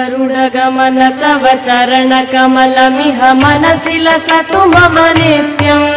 गरुडगमन तव चरणकमलमिह मनसि लसतु मम नित्यम्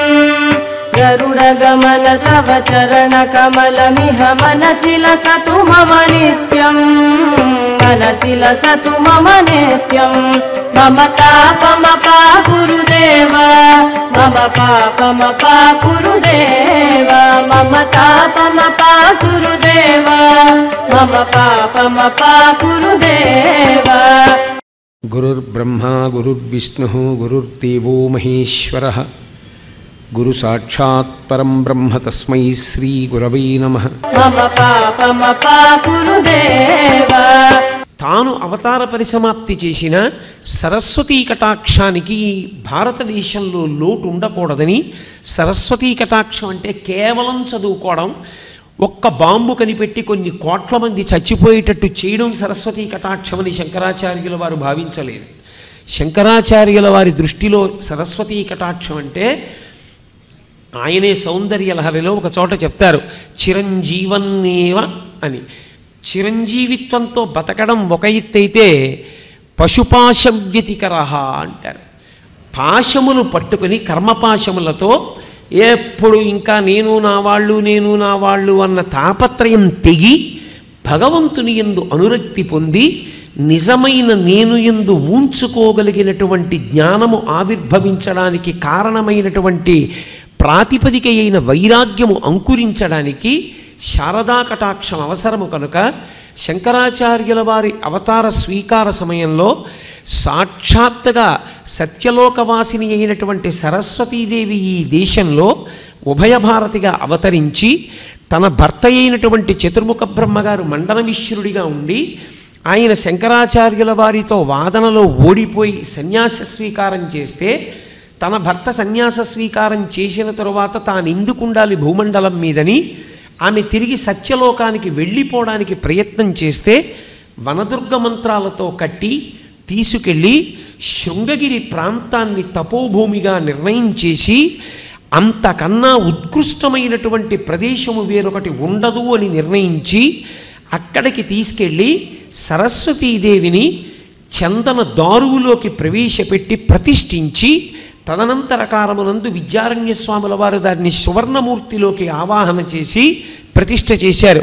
गरुडगमन तव चरणकमलमिह मनसि लसतु मम नित्यम् मनसि लसतु मम नित्यम् मम तापमपा गुरुदेव मम पापमपा गुरुदेव मम तापमपा गुरुदेव मम पापमपा गुरुदेव గురుర్బ్రహ్మా గురుర్విష్ణుः గురుర్దేవో మహేశ్వరः గురు సాక్షాత్ పరం బ్రహ్మ తస్మై శ్రీ గురవై నమః मम पापमपा गुरुदेव తాను అవతార పరిసమాప్తి చేసిన సరస్వతీ కటాక్షానికి భారతదేశంలో లోటు ఉండకూడదని సరస్వతీ కటాక్షం అంటే కేవలం చదువుకోవడం ఒక్క బాంబు కనిపెట్టి కొన్ని కోట్ల మంది చచ్చిపోయేటట్టు చేయడం సరస్వతీ కటాక్షమని శంకరాచార్యుల వారు భావించలేదు శంకరాచార్యుల వారి దృష్టిలో సరస్వతీ కటాక్షం అంటే ఆయనే సౌందర్య లహరిలో ఒక చోట చెప్తారు చిరంజీవన్నేవ అని చిరంజీవిత్వంతో బతకడం ఒక ఎత్తైతే పశుపాశ వ్యతికర అంటారు పాశములు పట్టుకుని కర్మపాశములతో ఎప్పుడు ఇంకా నేను నా వాళ్ళు నేను నా వాళ్ళు అన్న తాపత్రయం తెగి భగవంతుని ఎందు అనురక్తి పొంది నిజమైన నేను ఎందు ఊంచుకోగలిగినటువంటి జ్ఞానము ఆవిర్భవించడానికి కారణమైనటువంటి ప్రాతిపదిక అయిన వైరాగ్యము అంకురించడానికి శారదా కటాక్షం అవసరము కనుక శంకరాచార్యుల వారి అవతార స్వీకార సమయంలో సాక్షాత్తుగా సత్యలోకవాసిని అయినటువంటి సరస్వతీదేవి ఈ దేశంలో ఉభయ భారతిగా అవతరించి తన భర్త అయినటువంటి చతుర్ముఖ బ్రహ్మగారు మండల మిశ్రుడిగా ఉండి ఆయన శంకరాచార్యుల వారితో వాదనలో ఓడిపోయి సన్యాస స్వీకారం చేస్తే తన భర్త సన్యాస స్వీకారం చేసిన తరువాత తాను ఎందుకుండాలి భూమండలం మీదని ఆమె తిరిగి సత్యలోకానికి వెళ్ళిపోవడానికి ప్రయత్నం చేస్తే వనదుర్గ మంత్రాలతో కట్టి తీసుకెళ్ళి శృంగగిరి ప్రాంతాన్ని తపోభూమిగా నిర్ణయం చేసి అంతకన్నా ఉత్కృష్టమైనటువంటి ప్రదేశము వేరొకటి ఉండదు అని నిర్ణయించి అక్కడికి తీసుకెళ్ళి సరస్వతీదేవిని చందన దారువులోకి ప్రవేశపెట్టి ప్రతిష్ఠించి తదనంతర కాలమునందు విద్యారణ్య స్వాముల వారు దాన్ని సువర్ణమూర్తిలోకి ఆవాహన చేసి ప్రతిష్ఠ చేశారు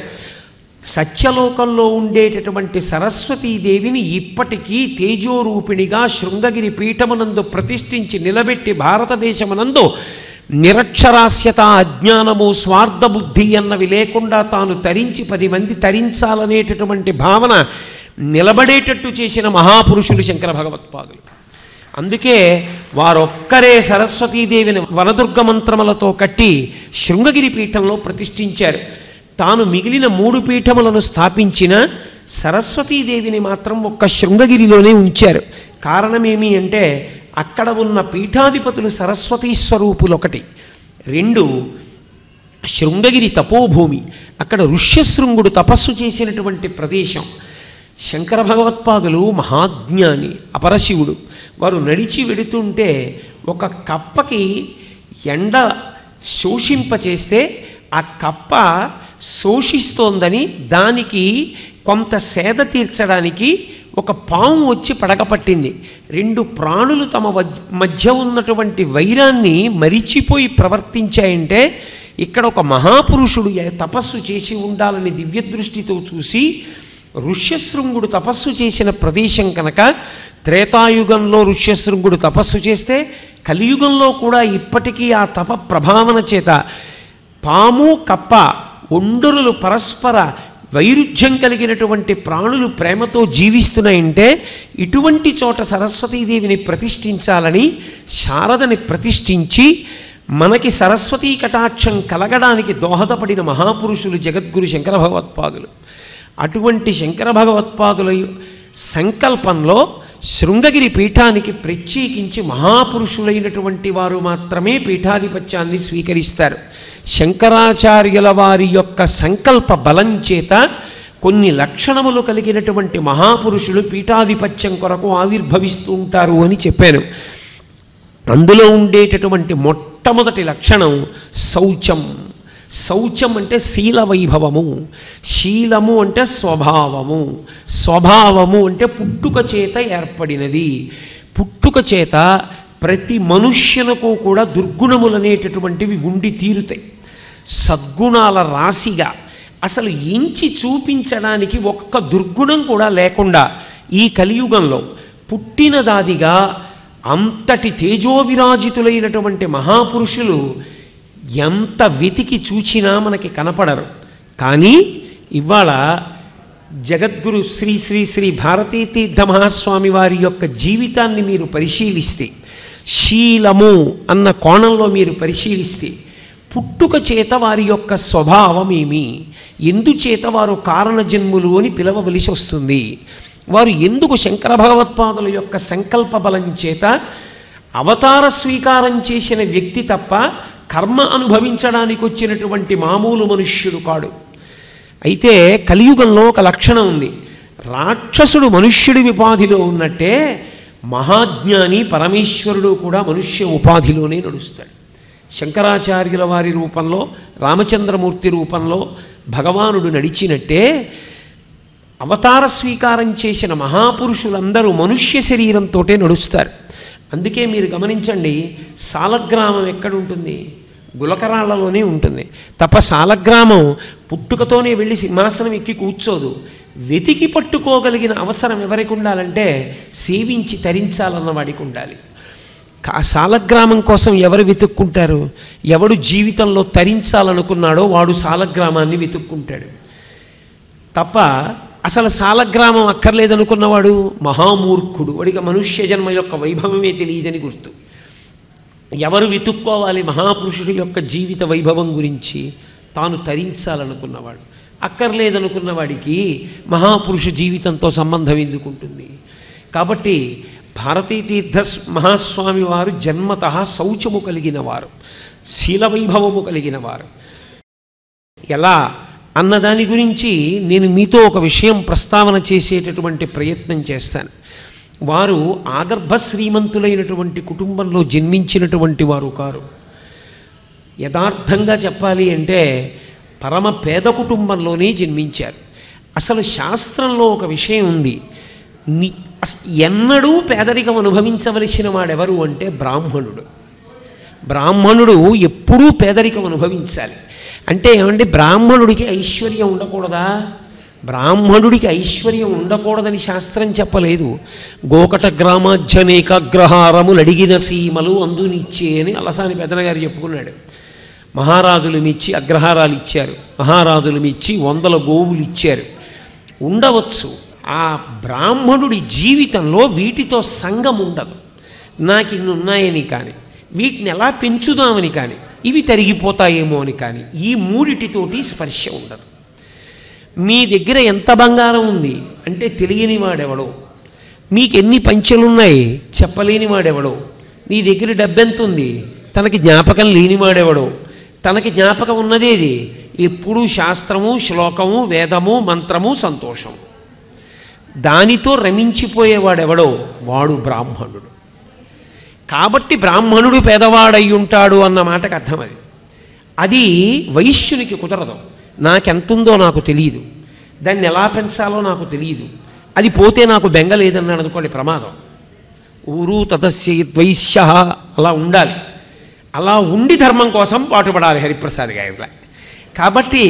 సత్యలోకంలో ఉండేటటువంటి సరస్వతీదేవిని ఇప్పటికీ తేజోరూపిణిగా శృంగగిరి పీఠమునందు ప్రతిష్ఠించి నిలబెట్టి భారతదేశమునందు నిరక్షరాస్యత అజ్ఞానము స్వార్థబుద్ధి అన్నవి లేకుండా తాను తరించి పది మంది తరించాలనేటటువంటి భావన నిలబడేటట్టు చేసిన మహాపురుషులు శంకర భగవత్పాదులు అందుకే వారొక్కరే సరస్వతీదేవిని వనదుర్గ మంత్రములతో కట్టి శృంగగిరి పీఠంలో ప్రతిష్ఠించారు తాను మిగిలిన మూడు పీఠములను స్థాపించిన సరస్వతీదేవిని మాత్రం ఒక్క శృంగగిరిలోనే ఉంచారు కారణమేమి అంటే అక్కడ ఉన్న పీఠాధిపతులు సరస్వతీ స్వరూపులు ఒకటి రెండు శృంగగిరి తపోభూమి అక్కడ ఋష్యశృంగుడు తపస్సు చేసినటువంటి ప్రదేశం శంకర భగవత్పాదులు మహాజ్ఞాని అపరశివుడు వారు నడిచి వెడుతుంటే ఒక కప్పకి ఎండ శోషింపచేస్తే ఆ కప్ప శోషిస్తోందని దానికి కొంత సేద తీర్చడానికి ఒక పాము వచ్చి పడకపట్టింది రెండు ప్రాణులు తమ వజ్- మధ్య ఉన్నటువంటి వైరాన్ని మరిచిపోయి ప్రవర్తించాయంటే ఇక్కడ ఒక మహాపురుషుడు ఏ తపస్సు చేసి ఉండాలని దివ్య దృష్టితో చూసి ఋష్యశృంగుడు తపస్సు చేసిన ప్రదేశం కనుక త్రేతాయుగంలో ఋష్యశృంగుడు తపస్సు చేస్తే కలియుగంలో కూడా ఇప్పటికీ ఆ తప ప్రభావన చేత పాము కప్ప ఒండరులు పరస్పర వైరుధ్యం కలిగినటువంటి ప్రాణులు ప్రేమతో జీవిస్తున్నాయంటే ఇటువంటి చోట సరస్వతీదేవిని ప్రతిష్ఠించాలని శారదని ప్రతిష్ఠించి మనకి సరస్వతీ కటాక్షం కలగడానికి దోహదపడిన మహాపురుషులు జగద్గురు శంకర భగవత్పాదులు అటువంటి శంకర భగవత్పాదుల సంకల్పంలో శృంగగిరి పీఠానికి ప్రత్యేకించి మహాపురుషులైనటువంటి వారు మాత్రమే పీఠాధిపత్యాన్ని స్వీకరిస్తారు శంకరాచార్యుల వారి యొక్క సంకల్ప బలం చేత కొన్ని లక్షణములు కలిగినటువంటి మహాపురుషులు పీఠాధిపత్యం కొరకు ఆవిర్భవిస్తూ ఉంటారు అని చెప్పాను అందులో ఉండేటటువంటి మొట్టమొదటి లక్షణం శౌచం శౌచం అంటే శీల వైభవము శీలము అంటే స్వభావము స్వభావము అంటే పుట్టుక చేత ఏర్పడినది పుట్టుక చేత ప్రతి మనుష్యునకు కూడా దుర్గుణములనేటటువంటివి ఉండి తీరుతాయి సద్గుణాల రాశిగా అసలు ఎంచి చూపించడానికి ఒక్క దుర్గుణం కూడా లేకుండా ఈ కలియుగంలో పుట్టినదాదిగా అంతటి తేజోవిరాజితులైనటువంటి మహాపురుషులు ఎంత వెతికి చూచినా మనకి కనపడరు కానీ ఇవాళ జగద్గురు శ్రీ శ్రీ శ్రీ భారతీ తీర్థ మహాస్వామి వారి యొక్క జీవితాన్ని మీరు పరిశీలిస్తే శీలము అన్న కోణంలో మీరు పరిశీలిస్తే పుట్టుక చేత వారి యొక్క స్వభావం ఏమి ఎందుచేత వారు కారణజన్ములు అని పిలవవలసి వస్తుంది వారు ఎందుకు శంకర భగవత్పాదుల యొక్క సంకల్ప బలం చేత అవతార స్వీకారం చేసిన వ్యక్తి తప్ప కర్మ అనుభవించడానికి వచ్చినటువంటి మామూలు మనుష్యుడు కాడు అయితే కలియుగంలో ఒక లక్షణం ఉంది రాక్షసుడు మనుష్యుడి ఉపాధిలో ఉన్నట్టే మహాజ్ఞాని పరమేశ్వరుడు కూడా మనుష్య ఉపాధిలోనే నడుస్తాడు శంకరాచార్యుల వారి రూపంలో రామచంద్రమూర్తి రూపంలో భగవానుడు నడిచినట్టే అవతార స్వీకారం చేసిన మహాపురుషులందరూ మనుష్య శరీరంతో నడుస్తారు అందుకే మీరు గమనించండి సాలగ్రామం ఎక్కడుంటుంది గులకరాళ్లలోనే ఉంటుంది తప్ప సాలగ్రామం పుట్టుకతోనే వెళ్ళి సింహాసనం ఎక్కి కూర్చోదు వెతికి పట్టుకోగలిగిన అవసరం ఎవరికి ఉండాలంటే సేవించి తరించాలన్న వాడికి ఉండాలి ఆ సాలగ్రామం కోసం ఎవరు వెతుక్కుంటారు ఎవడు జీవితంలో తరించాలనుకున్నాడో వాడు సాలగ్రామాన్ని వెతుక్కుంటాడు తప్ప అసలు సాలగ్రామం అక్కర్లేదనుకున్నవాడు మహామూర్ఖుడు వాడికి మనుష్య జన్మ యొక్క వైభవమే తెలియదని గుర్తు ఎవరు వెతుక్కోవాలి మహాపురుషుడి యొక్క జీవిత వైభవం గురించి తాను తరించాలనుకున్నవాడు అక్కర్లేదనుకున్న వాడికి మహాపురుష జీవితంతో సంబంధం ఎందుకుంటుంది కాబట్టి భారతీ తీర్థ మహాస్వామి వారు జన్మత శౌచము కలిగిన వారు శీల వైభవము కలిగిన వారు ఎలా అన్నదాని గురించి నేను మీతో ఒక విషయం ప్రస్తావన చేసేటటువంటి ప్రయత్నం చేస్తాను వారు ఆగర్భ శ్రీమంతులైనటువంటి కుటుంబంలో జన్మించినటువంటి వారు కారు యథార్థంగా చెప్పాలి అంటే పరమ పేద కుటుంబంలోనే జన్మించారు అసలు శాస్త్రంలో ఒక విషయం ఉంది ని అస్- ఎన్నడూ పేదరికం అనుభవించవలసిన వాడెవరు అంటే బ్రాహ్మణుడు బ్రాహ్మణుడు ఎప్పుడూ పేదరికం అనుభవించాలి అంటే ఏమంటే బ్రాహ్మణుడికి ఐశ్వర్యం ఉండకూడదా బ్రాహ్మణుడికి ఐశ్వర్యం ఉండకూడదని శాస్త్రం చెప్పలేదు గోకట గ్రామాధ్యనేకాగ్రహారములు అడిగిన సీమలు అందునిచ్చే అని అలసాని పెదనగారు చెప్పుకున్నాడు మహారాజులు మెచ్చి అగ్రహారాలు ఇచ్చారు మహారాజులు మెచ్చి వందల గోవులు ఇచ్చారు ఉండవచ్చు ఆ బ్రాహ్మణుడి జీవితంలో వీటితో సంగం ఉండదు నాకు ఇన్ని ఉన్నాయని కానీ వీటిని ఎలా పెంచుదామని కానీ ఇవి తరిగిపోతాయేమో అని కానీ ఈ మూడిటితోటి స్పర్శ ఉండదు మీ దగ్గర ఎంత బంగారం ఉంది అంటే తెలియని వాడెవడో మీకు ఎన్ని పంచెలున్నాయి చెప్పలేని వాడెవడో నీ దగ్గర డబ్బెంత ఉంది తనకి జ్ఞాపకం లేనివాడెవడో తనకి జ్ఞాపకం ఉన్నదేది ఎప్పుడూ శాస్త్రము శ్లోకము వేదము మంత్రము సంతోషము దానితో రమించిపోయేవాడెవడో వాడు బ్రాహ్మణుడు కాబట్టి బ్రాహ్మణుడు పేదవాడై ఉంటాడు అన్న మాటకు అర్థం అది అది వైశ్యునికి కుదరదు నాకెంతుందో నాకు తెలియదు దాన్ని ఎలా పెంచాలో నాకు తెలియదు అది పోతే నాకు బెంగ లేదన్నాడు అనుకోండి ప్రమాదం ఊరు తదస్య ద్వైశ్య అలా ఉండాలి అలా ఉండి ధర్మం కోసం పాటుపడాలి హరిప్రసాద్ గారిలా కాబట్టి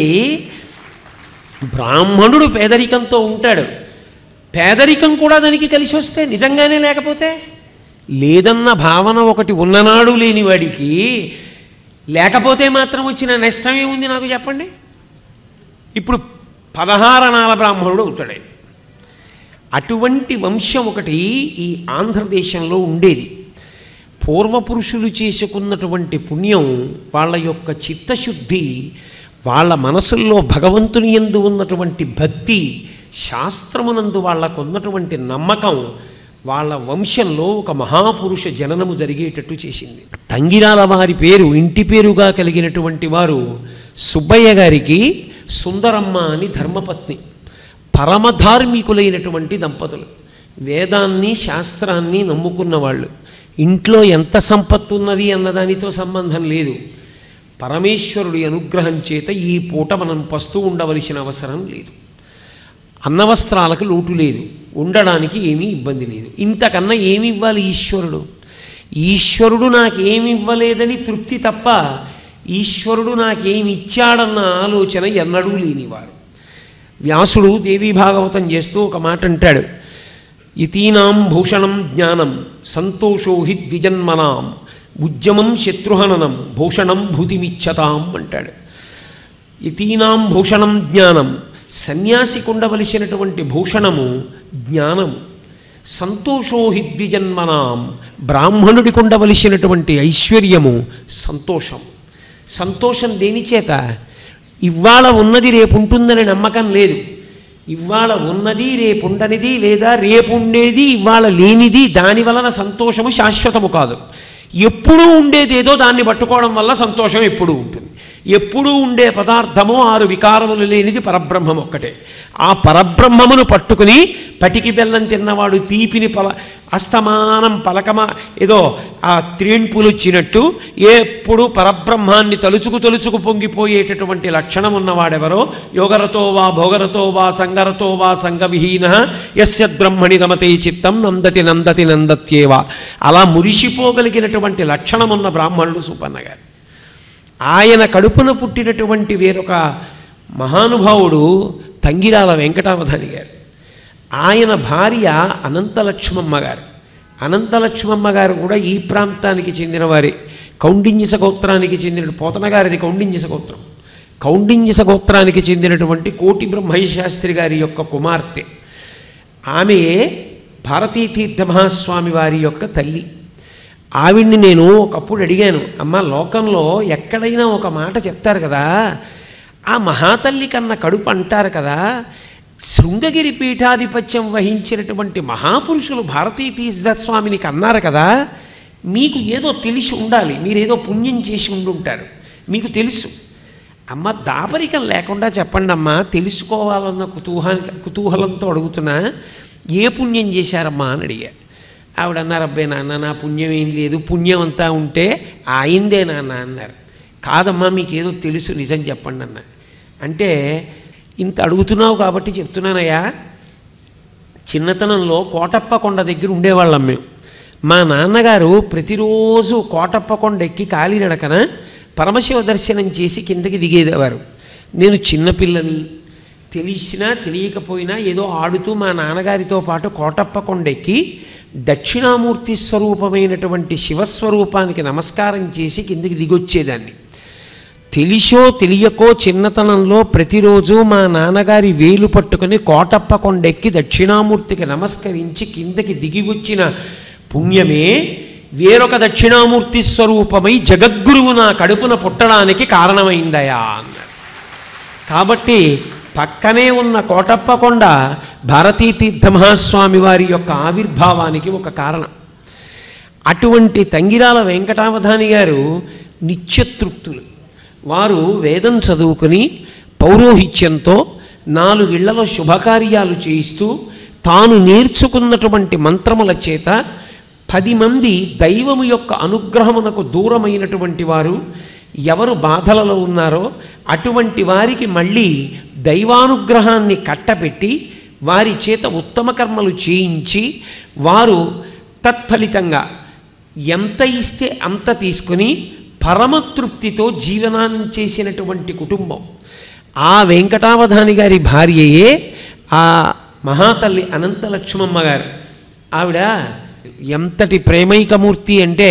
బ్రాహ్మణుడు పేదరికంతో ఉంటాడు పేదరికం కూడా దానికి కలిసి వస్తే నిజంగానే లేకపోతే లేదన్న భావన ఒకటి ఉన్ననాడు లేని వాడికి లేకపోతే మాత్రం వచ్చిన నష్టం ఏముంది నాకు చెప్పండి ఇప్పుడు పదహారణాల బ్రాహ్మణుడు అవుతాడు ఆయన. అటువంటి వంశం ఒకటి ఈ ఆంధ్రదేశంలో ఉండేది పూర్వపురుషులు చేసుకున్నటువంటి పుణ్యం వాళ్ళ యొక్క చిత్తశుద్ధి వాళ్ళ మనసుల్లో భగవంతుని యందు ఉన్నటువంటి భక్తి శాస్త్రమునందు వాళ్ళకు ఉన్నటువంటి నమ్మకం వాళ్ళ వంశంలో ఒక మహాపురుష జననము జరిగేటట్టు చేసింది తంగిరాల వారి పేరు ఇంటి పేరుగా కలిగినటువంటి వారు సుబ్బయ్య గారికి సుందరమ్మ అని ధర్మపత్ని పరమధార్మికులైనటువంటి దంపతులు వేదాన్ని శాస్త్రాన్ని నమ్ముకున్న వాళ్ళు ఇంట్లో ఎంత సంపత్తు ఉన్నది అన్నదానితో సంబంధం లేదు పరమేశ్వరుడి అనుగ్రహం చేత ఈ పూట మనం పస్తూ ఉండవలసిన అవసరం లేదు అన్నవస్త్రాలకు లోటు లేదు ఉండడానికి ఏమీ ఇబ్బంది లేదు ఇంతకన్నా ఏమి ఇవ్వాలి ఈశ్వరుడు ఈశ్వరుడు నాకేమి ఇవ్వలేదని తృప్తి తప్ప ఈశ్వరుడు నాకేమి ఇచ్చాడన్న ఆలోచన ఎన్నడూ లేనివారు వ్యాసుడు దేవీ భాగవతం చేస్తూ ఒక మాట అంటాడు ఇతీనాం భూషణం జ్ఞానం సంతోషో హి ద్విజన్మనాం ఉద్యమం శత్రుహననం భూషణం భూతిమిచ్చతాం అంటాడు ఇతీనాం భూషణం జ్ఞానం సన్యాసికి ఉండవలసినటువంటి భూషణము జ్ఞానము సంతోషో హి ద్విజన్మనాం బ్రాహ్మణుడికి ఉండవలసినటువంటి ఐశ్వర్యము సంతోషం సంతోషం దేని చేత ఇవాళ ఉన్నది రేపు ఉంటుందని నమ్మకం లేదు ఇవాళ ఉన్నది రేపు ఉండనిది లేదా రేపు ఉండేది ఇవాళ లేనిది దాని వలన సంతోషము శాశ్వతము కాదు ఎప్పుడూ ఉండేదేదో దాన్ని పట్టుకోవడం వల్ల సంతోషం ఎప్పుడూ ఉంటుంది ఎప్పుడూ ఉండే పదార్థము ఆరు వికారములు లేనిది పరబ్రహ్మం ఒక్కటే ఆ పరబ్రహ్మమును పట్టుకుని పటికి బెల్లం తిన్నవాడు తీపిని పల అస్తమానం పలకమా ఏదో ఆ త్రేణ్పులు వచ్చినట్టు ఎప్పుడు పరబ్రహ్మాన్ని తలుచుకు తలుచుకు పొంగిపోయేటటువంటి లక్షణం ఉన్నవాడెవరో యోగరతో వా భోగరతో వా సంగరతో వా సంగవిహీన యస్యద్బ్రహ్మణి రమతే చిత్తం నందతి నందతి నందత్యేవా అలా మురిసిపోగలిగినటువంటి లక్షణం ఉన్న బ్రాహ్మణుడు సుపన్న గారు ఆయన కడుపున పుట్టినటువంటి వేరొక మహానుభావుడు తంగిరాల వెంకటావధాని గారు ఆయన భార్య అనంతలక్ష్మమ్మ గారు అనంతలక్ష్మమ్మ గారు కూడా ఈ ప్రాంతానికి చెందినవారే కౌండిన్యస గోత్రానికి చెందిన పోతన గారిది కౌండిన్యస గోత్రం కౌండిన్యస గోత్రానికి చెందినటువంటి కోటి బ్రహ్మయ్య శాస్త్రి గారి యొక్క కుమార్తె ఆమె భారతీ తీర్థ మహాస్వామి వారి యొక్క తల్లి ఆవిడ్ని నేను ఒకప్పుడు అడిగాను అమ్మ లోకంలో ఎక్కడైనా ఒక మాట చెప్తారు కదా ఆ మహాతల్లి కన్న కడుపు అంటారు కదా శృంగగిరి పీఠాధిపత్యం వహించినటువంటి మహాపురుషులు భారతీ తీర్థస్వామిని కన్నారు కదా మీకు ఏదో తెలిసి ఉండాలి మీరేదో పుణ్యం చేసి ఉండుంటారు మీకు తెలుసు అమ్మ దాపరికం లేకుండా చెప్పండి అమ్మా తెలుసుకోవాలన్న కుతూహ కుతూహలంతో అడుగుతున్నా ఏ పుణ్యం చేశారమ్మా అని అడిగా ఆవిడ అన్నారు అబ్బాయి నాన్న నా పుణ్యం ఏం లేదు పుణ్యం అంతా ఉంటే ఆయిందే నాన్న అన్నారు కాదమ్మా మీకేదో తెలుసు నిజం చెప్పండి అన్న అంటే ఇంత అడుగుతున్నావు కాబట్టి చెప్తున్నానయ్యా చిన్నతనంలో కోటప్ప కొండ దగ్గర ఉండేవాళ్ళం మేము మా నాన్నగారు ప్రతిరోజు కోటప్ప కొండ ఎక్కి కాలినడకన పరమశివ దర్శనం చేసి కిందకి దిగేదేవారు నేను చిన్నపిల్లని తెలిసినా తెలియకపోయినా ఏదో ఆడుతూ మా నాన్నగారితో పాటు కోటప్ప కొండెక్కి దక్షిణామూర్తి స్వరూపమైనటువంటి శివస్వరూపానికి నమస్కారం చేసి కిందకి దిగొచ్చేదాన్ని తెలిసో తెలియకో చిన్నతనంలో ప్రతిరోజు మా నాన్నగారి వేలు పట్టుకుని కోటప్ప కొండెక్కి దక్షిణామూర్తికి నమస్కరించి కిందకి దిగి వచ్చిన పుణ్యమే వేరొక దక్షిణామూర్తి స్వరూపమై జగద్గురువు నా కడుపున పుట్టడానికి కారణమైందయా అన్నారు కాబట్టి పక్కనే ఉన్న కోటప్ప కొండ భారతీ తీర్థ మహాస్వామి వారి యొక్క ఆవిర్భావానికి ఒక కారణం అటువంటి తంగిరాల వెంకటావధాని గారు నిత్యతృప్తులు వారు వేదం చదువుకుని పౌరోహిత్యంతో నాలుగిళ్లలో శుభకార్యాలు చేయిస్తూ తాను నేర్చుకున్నటువంటి మంత్రముల చేత పది మంది దైవము యొక్క అనుగ్రహమునకు దూరమైనటువంటి వారు ఎవరు బాధలలో ఉన్నారో అటువంటి వారికి మళ్ళీ దైవానుగ్రహాన్ని కట్టబెట్టి వారి చేత ఉత్తమ కర్మలు చేయించి వారు తత్ఫలితంగా ఎంత ఇస్తే అంత తీసుకుని పరమతృప్తితో జీవనాన్ని చేసినటువంటి కుటుంబం ఆ వెంకటావధాని గారి భార్యయే ఆ మహాతల్లి అనంతలక్ష్మమ్మ గారు ఆవిడ ఎంతటి ప్రేమైకమూర్తి అంటే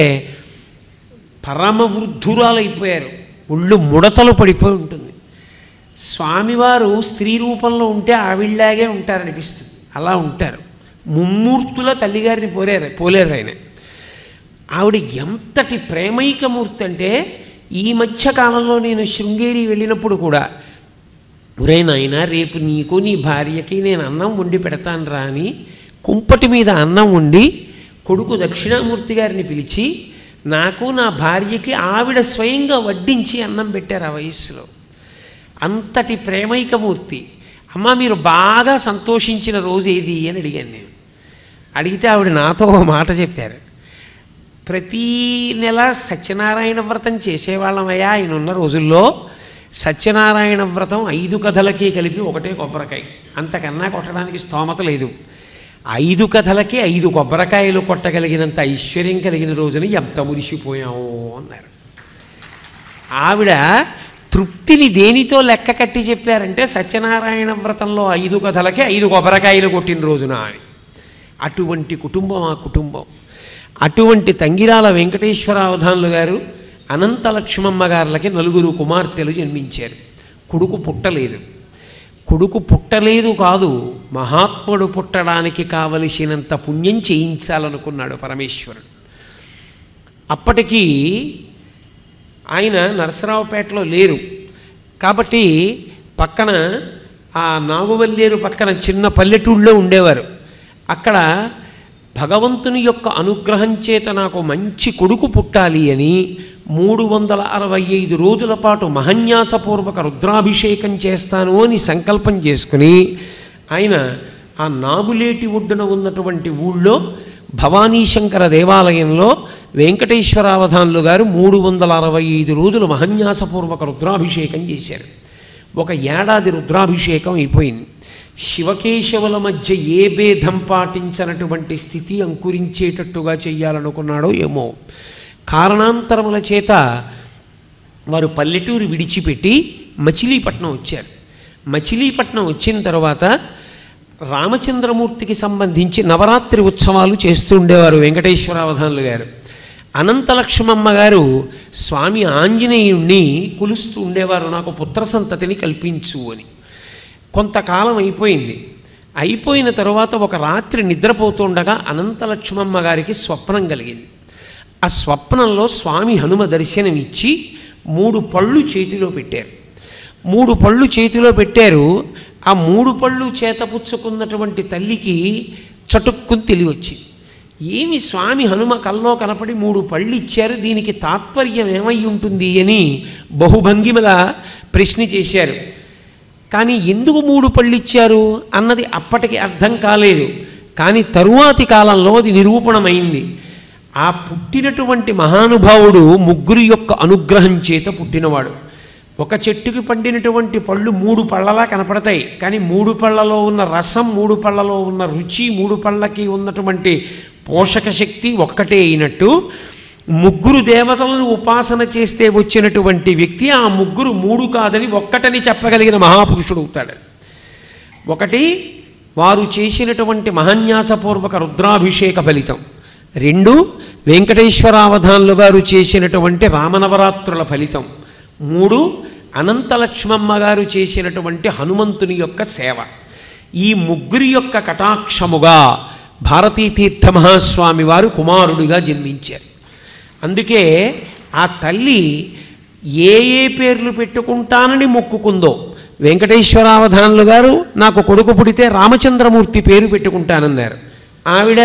పరమ వృద్ధురాలైపోయారు ఒళ్ళు ముడతలు పడిపోయి ఉంటుంది స్వామివారు స్త్రీ రూపంలో ఉంటే ఆవిళ్ళలాగే ఉంటారనిపిస్తుంది అలా ఉంటారు ముమ్మూర్తుల తల్లిగారిని పోలేరు పోలేరు ఆయన ఆవిడ ఎంతటి ప్రేమైకమూర్తి అంటే ఈ మధ్య కాలంలో నేను శృంగేరి వెళ్ళినప్పుడు కూడా ఒరే నాయన రేపు నీకు నీ భార్యకి నేను అన్నం వండి పెడతాను రా అని కుంపటి మీద అన్నం వండి కొడుకు దక్షిణామూర్తి గారిని పిలిచి నాకు నా భార్యకి ఆవిడ స్వయంగా వడ్డించి అన్నం పెట్టారు ఆ వయస్సులో అంతటి ప్రేమైకమూర్తి అమ్మ మీరు బాగా సంతోషించిన రోజు ఏది అని అడిగాను నేను అడిగితే ఆవిడ నాతో ఒక మాట చెప్పారు ప్రతీ నెల సత్యనారాయణ వ్రతం చేసేవాళ్ళమయ్యా ఆయన ఉన్న రోజుల్లో సత్యనారాయణ వ్రతం ఐదు కథలకి కలిపి ఒకటే కొబ్బరికాయ అంతకన్నా కొట్టడానికి స్తోమత లేదు ఐదు కథలకి ఐదు కొబ్బరికాయలు కొట్టగలిగినంత ఐశ్వర్యం కలిగిన రోజున ఎంత మురిసిపోయామో అన్నారు ఆవిడ తృప్తిని దేనితో లెక్క కట్టి చెప్పారంటే సత్యనారాయణ వ్రతంలో ఐదు కథలకి ఐదు కొబ్బరికాయలు కొట్టిన రోజున అని అటువంటి కుటుంబం ఆ కుటుంబం అటువంటి తంగిరాల వెంకటేశ్వర అవధానులు గారు అనంత లక్ష్మమ్మ గారులకి నలుగురు కుమార్తెలు జన్మించారు కొడుకు పుట్టలేదు కొడుకు పుట్టలేదు కాదు మహాత్ముడు పుట్టడానికి కావలసినంత పుణ్యం చేయించాలనుకున్నాడు పరమేశ్వరుడు అప్పటికీ ఆయన నరసరావుపేటలో లేరు కాబట్టి పక్కన ఆ నాగువల్లేరు పక్కన చిన్న పల్లెటూళ్ళలో ఉండేవారు అక్కడ భగవంతుని యొక్క అనుగ్రహం చేత నాకు మంచి కొడుకు పుట్టాలి అని మూడు వందల అరవై ఐదు రోజుల పాటు మహన్యాసపూర్వక రుద్రాభిషేకం చేస్తాను అని సంకల్పం చేసుకుని ఆయన ఆ నాగులేటి ఒడ్డున ఉన్నటువంటి ఊళ్ళో భవానీశంకర దేవాలయంలో వెంకటేశ్వరావధానులు గారు మూడు వందల అరవై ఐదు రోజులు మహన్యాసపూర్వక రుద్రాభిషేకం చేశారు ఒక ఏడాది రుద్రాభిషేకం అయిపోయింది శివకేశవుల మధ్య ఏ భేదం పాటించనటువంటి స్థితి అంకురించేటట్టుగా చెయ్యాలనుకున్నాడో ఏమో కారణాంతరముల చేత వారు పల్లెటూరు విడిచిపెట్టి మచిలీపట్నం వచ్చారు మచిలీపట్నం వచ్చిన తర్వాత రామచంద్రమూర్తికి సంబంధించి నవరాత్రి ఉత్సవాలు చేస్తూ ఉండేవారు వెంకటేశ్వరావధానులు గారు అనంతలక్ష్మమ్మ గారు స్వామి ఆంజనేయుణ్ణి కొలుస్తూ ఉండేవారు నాకు పుత్ర సంతతిని కల్పించు అని కొంతకాలం అయిపోయింది అయిపోయిన తరువాత ఒక రాత్రి నిద్రపోతుండగా అనంతలక్ష్మమ్మ గారికి స్వప్నం కలిగింది ఆ స్వప్నంలో స్వామి హనుమ దర్శనం ఇచ్చి మూడు పళ్ళు చేతిలో పెట్టారు మూడు పళ్ళు చేతిలో పెట్టారు ఆ మూడు పళ్ళు చేతపుచ్చుకున్నటువంటి తల్లికి చటుక్కుని తెలివి వచ్చింది ఏమి స్వామి హనుమ కల్లో కనపడి మూడు పళ్ళు ఇచ్చారు దీనికి తాత్పర్యం ఏమై ఉంటుంది అని బహుభంగిమల ప్రశ్న చేశారు కానీ ఎందుకు మూడు పళ్ళు ఇచ్చారు అన్నది అప్పటికి అర్థం కాలేదు కానీ తరువాతి కాలంలో అది నిరూపణమైంది ఆ పుట్టినటువంటి మహానుభావుడు ముగ్గురు యొక్క అనుగ్రహం చేత పుట్టినవాడు ఒక చెట్టుకి పండినటువంటి పళ్ళు మూడు పళ్ళలా కనపడతాయి కానీ మూడు పళ్ళలో ఉన్న రసం మూడు పళ్ళలో ఉన్న రుచి మూడు పళ్ళకి ఉన్నటువంటి పోషక శక్తి ఒక్కటే అయినట్టు ముగ్గురు దేవతలను ఉపాసన చేస్తే వచ్చినటువంటి వ్యక్తి ఆ ముగ్గురు మూడు కాదని ఒక్కటని చెప్పగలిగిన మహాపురుషుడు అవుతాడు ఒకటి వారు చేసినటువంటి మహన్యాసపూర్వక రుద్రాభిషేక ఫలితం రెండు వెంకటేశ్వరావధానులు గారు చేసినటువంటి రామనవరాత్రుల ఫలితం మూడు అనంతలక్ష్మమ్మ గారు చేసినటువంటి హనుమంతుని యొక్క సేవ ఈ ముగ్గురి యొక్క కటాక్షముగా భారతీతీర్థ మహాస్వామి వారు కుమారుడిగా జన్మించారు అందుకే ఆ తల్లి ఏ ఏ పేర్లు పెట్టుకుంటానని మొక్కుకుందో వెంకటేశ్వరావధానులు గారు నాకు కొడుకు పుడితే రామచంద్రమూర్తి పేరు పెట్టుకుంటానన్నారు ఆవిడ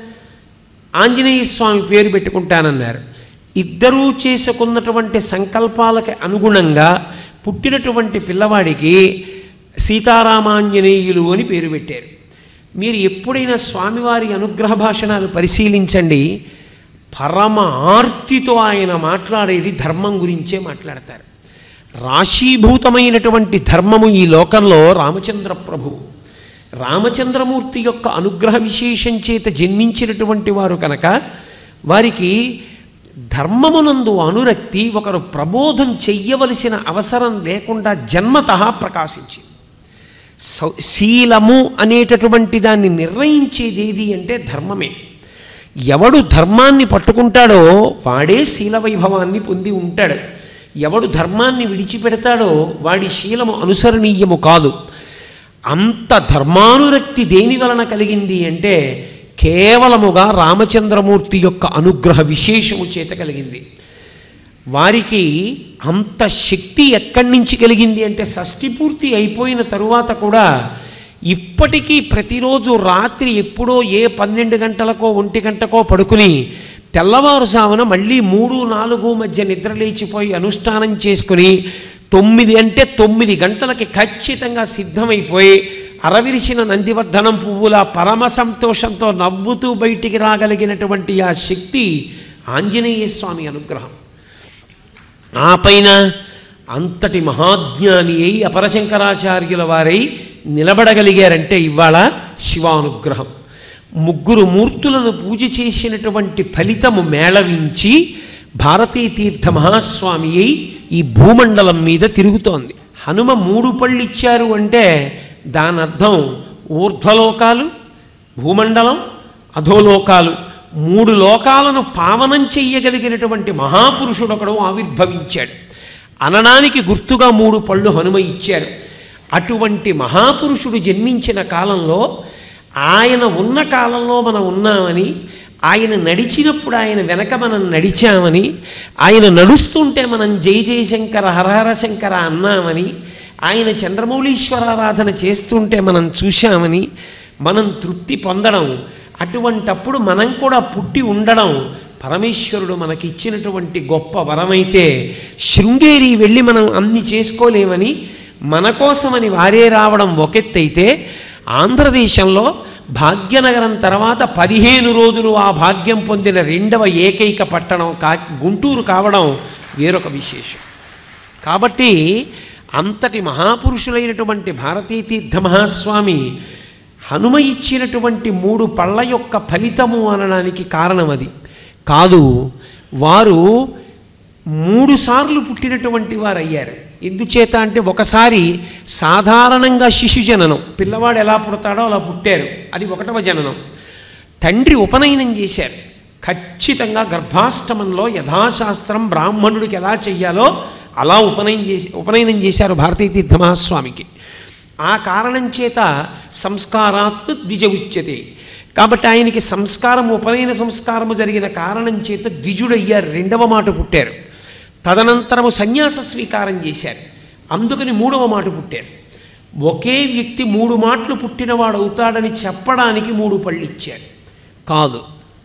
ఆంజనేయ స్వామి పేరు పెట్టుకుంటానన్నారు ఇద్దరూ చేసుకున్నటువంటి సంకల్పాలకి అనుగుణంగా పుట్టినటువంటి పిల్లవాడికి సీతారామాంజనేయులు అని పేరు పెట్టారు మీరు ఎప్పుడైనా స్వామివారి అనుగ్రహ భాషణాలు పరిశీలించండి పరమ ఆర్తితో ఆయన మాట్లాడేది ధర్మం గురించే మాట్లాడతారు రాశీభూతమైనటువంటి ధర్మము ఈ లోకంలో రామచంద్ర ప్రభువు రామచంద్రమూర్తి యొక్క అనుగ్రహ విశేషం చేత జన్మించినటువంటి వారు కనుక వారికి ధర్మమునందు అనురక్తి ఒకరు ప్రబోధం చెయ్యవలసిన అవసరం లేకుండా జన్మత ప్రకాశించింది సౌ- శీలము అనేటటువంటి దాన్ని నిర్ణయించేది ఏది అంటే ధర్మమే ఎవడు ధర్మాన్ని పట్టుకుంటాడో వాడే శీల వైభవాన్ని పొంది ఉంటాడు ఎవడు ధర్మాన్ని విడిచిపెడతాడో వాడి శీలము అనుసరణీయము కాదు అంత ధర్మానురక్తి దేని వలన కలిగింది అంటే కేవలముగా రామచంద్రమూర్తి యొక్క అనుగ్రహ విశేషము చేత కలిగింది వారికి అంత శక్తి ఎక్కడి నుంచి కలిగింది అంటే షష్ఠి పూర్తి అయిపోయిన తరువాత కూడా ఇప్పటికీ ప్రతిరోజు రాత్రి ఎప్పుడో ఏ పన్నెండు గంటలకో ఒంటి గంటకో పడుకుని తెల్లవారుజామున మళ్ళీ మూడు నాలుగు మధ్య నిద్ర లేచిపోయి అనుష్ఠానం చేసుకుని తొమ్మిది అంటే తొమ్మిది గంటలకి ఖచ్చితంగా సిద్ధమైపోయి అరవిరిసిన నందివర్ధనం పువ్వుల పరమ సంతోషంతో నవ్వుతూ బయటికి రాగలిగినటువంటి ఆ శక్తి ఆంజనేయ స్వామి అనుగ్రహం ఆ పైన అంతటి మహాజ్ఞాని అయి అపరశంకరాచార్యుల వారై నిలబడగలిగారంటే ఇవాళ శివానుగ్రహం ముగ్గురు మూర్తులను పూజ చేసినటువంటి ఫలితము మేళవించి భారతీ తీర్థ మహాస్వామి అయి ఈ భూమండలం మీద తిరుగుతోంది హనుమ మూడు పళ్ళు ఇచ్చారు అంటే దాని అర్థం ఊర్ధ్వలోకాలు భూమండలం అధోలోకాలు మూడు లోకాలను పావనం చెయ్యగలిగినటువంటి మహాపురుషుడు ఒకడు ఆవిర్భవించాడు అనడానికి గుర్తుగా మూడు పళ్ళు హనుమ ఇచ్చారు అటువంటి మహాపురుషుడు జన్మించిన కాలంలో ఆయన ఉన్న కాలంలో మనం ఉన్నామని ఆయన నడిచినప్పుడు ఆయన వెనక మనం నడిచామని ఆయన నడుస్తుంటే మనం జై జయశంకర హరహర శంకర అన్నామని ఆయన చంద్రమౌళీశ్వరారాధన చేస్తుంటే మనం చూశామని మనం తృప్తి పొందడం అటువంటప్పుడు మనం కూడా పుట్టి ఉండడం పరమేశ్వరుడు మనకి ఇచ్చినటువంటి గొప్ప వరమైతే శృంగేరి వెళ్ళి మనం అన్ని చేసుకోలేమని మన కోసమని వారే రావడం ఒకెత్తైతే ఆంధ్రదేశంలో భాగ్యనగరం తర్వాత పదిహేను రోజులు ఆ భాగ్యం పొందిన రెండవ ఏకైక పట్టణం కా గుంటూరు కావడం వేరొక విశేషం కాబట్టి అంతటి మహాపురుషులైనటువంటి భారతీ తీర్థ మహాస్వామి హనుమ ఇచ్చినటువంటి మూడు పళ్ళ యొక్క ఫలితము అనడానికి కారణం అది కాదు వారు మూడు సార్లు పుట్టినటువంటి వారు అయ్యారు ఎందుచేత అంటే ఒకసారి సాధారణంగా శిశు జననం పిల్లవాడు ఎలా పుడతాడో అలా పుట్టారు అది ఒకటవ జననం తండ్రి ఉపనయనం చేశారు ఖచ్చితంగా గర్భాష్టమంలో యథాశాస్త్రం బ్రాహ్మణుడికి ఎలా చెయ్యాలో అలా ఉపనయనం చేసి ఉపనయనం చేశారు భారతీ తీర్థ మహాస్వామికి ఆ కారణం చేత సంస్కారాత్ ద్విజ ఉచ్యతే కాబట్టి ఆయనకి సంస్కారం ఉపనయన సంస్కారము జరిగిన కారణం చేత ద్విజుడయ్యారు రెండవ మాట పుట్టారు తదనంతరము సన్యాస స్వీకారం చేశారు అందుకని మూడవ మాట పుట్టారు ఒకే వ్యక్తి మూడు మాటలు పుట్టినవాడు అవుతాడని చెప్పడానికి మూడు పళ్ళు ఇచ్చారు కాదు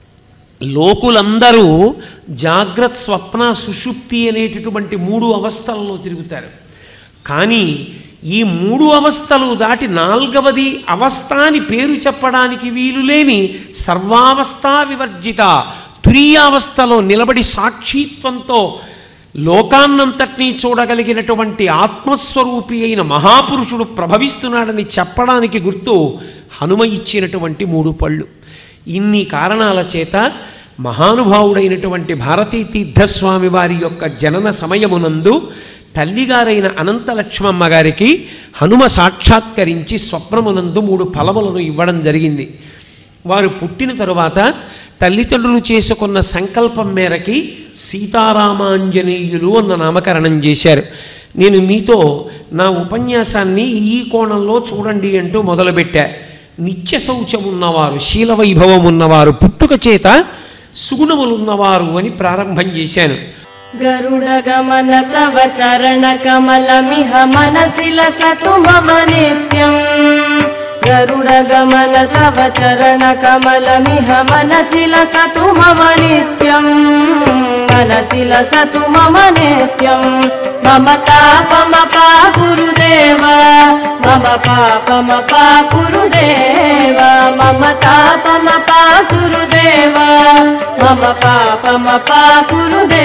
లోకులందరూ జాగ్రత్త స్వప్న సుషుప్తి అనేటటువంటి మూడు అవస్థలలో తిరుగుతారు కానీ ఈ మూడు అవస్థలు దాటి నాల్గవది అవస్థ అని పేరు చెప్పడానికి వీలు లేని సర్వావస్థా వివర్జిత తురీయావస్థలో నిలబడి సాక్షిత్వంతో లోకాన్నంతటినీ చూడగలిగినటువంటి ఆత్మస్వరూపి అయిన మహాపురుషుడు ప్రభవిస్తున్నాడని చెప్పడానికి గుర్తు హనుమ ఇచ్చినటువంటి మూడు పళ్ళు ఇన్ని కారణాల చేత మహానుభావుడైనటువంటి భారతీ తీర్థస్వామి వారి యొక్క జనన సమయమునందు తల్లిగారైన అనంతలక్ష్మమ్మ గారికి హనుమ సాక్షాత్కరించి స్వప్నమునందు మూడు ఫలములను ఇవ్వడం జరిగింది వారు పుట్టిన తరువాత తల్లిదండ్రులు చేసుకున్న సంకల్పం మేరకి సీతారామాంజనేయులు అన్న నామకరణం చేశారు నేను మీతో నా ఉపన్యాసాన్ని ఈ కోణంలో చూడండి అంటూ మొదలుపెట్టా నిత్య శౌచం ఉన్నవారు శీల వైభవం ఉన్నవారు పుట్టుక చేత సుగుణములున్నవారు అని ప్రారంభం చేశాను गरुडगमन तव चरणकमलमिह मनसि लसतु मम नित्यम् गरुडगमन तव चरणकमलमिह मनसि लसतु मम नित्यम् मनसि लसतु मम नित्यम् मम तापमपा गुरुदेव मम पापमपा गुरुदेव मम तापमपा गुरुदेव मम पापमपा गुरुदेव